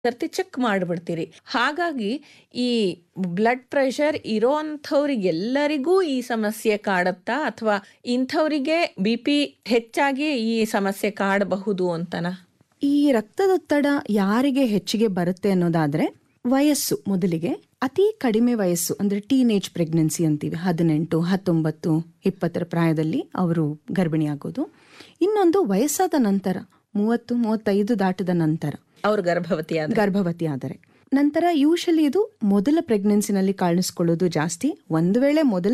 ಸರ್ತಿ ಚೆಕ್ ಮಾಡಿಬಿಡ್ತೀರಿ ಹಾಗಾಗಿ ಈ ಬ್ಲಡ್ ಪ್ರೆಷರ್ ಇರೋಂಥವ್ರಿಗೆಲ್ಲರಿಗೂ ಈ ಸಮಸ್ಯೆ ಕಾಡುತ್ತಾ ಅಥವಾ ಇಂಥವರಿಗೆ ಬಿ ಪಿ ಹೆಚ್ಚಾಗಿ ಈ ಸಮಸ್ಯೆ ಕಾಡಬಹುದು ಅಂತನಾ ಈ ರಕ್ತದೊತ್ತಡ ಯಾರಿಗೆ ಹೆಚ್ಚಿಗೆ ಬರುತ್ತೆ ಅನ್ನೋದಾದ್ರೆ ವಯಸ್ಸು ಮೊದಲಿಗೆ ಅತಿ ಕಡಿಮೆ ವಯಸ್ಸು ಅಂದ್ರೆ ಟೀನೇಜ್ ಪ್ರೆಗ್ನೆನ್ಸಿ ಅಂತೀವಿ ಹದಿನೆಂಟು ಹತ್ತೊಂಬತ್ತು ಇಪ್ಪತ್ತರ ಪ್ರಾಯದಲ್ಲಿ ಅವರು ಗರ್ಭಿಣಿಯಾಗೋದು ಇನ್ನೊಂದು ವಯಸ್ಸಾದ ನಂತರ ಮೂವತ್ತು ಮೂವತ್ತೈದು ದಾಟಿದ ನಂತರ ಅವ್ರು ಗರ್ಭವತಿ ಆದ ಗರ್ಭವತಿ ಆದರೆ ನಂತರ ಯೂಶಲಿ ಇದು ಮೊದಲ ಪ್ರೆಗ್ನೆನ್ಸಿನಲ್ಲಿ ಕಾಣಿಸ್ಕೊಳ್ಳೋದು ಜಾಸ್ತಿ ಒಂದು ವೇಳೆ ಮೊದಲ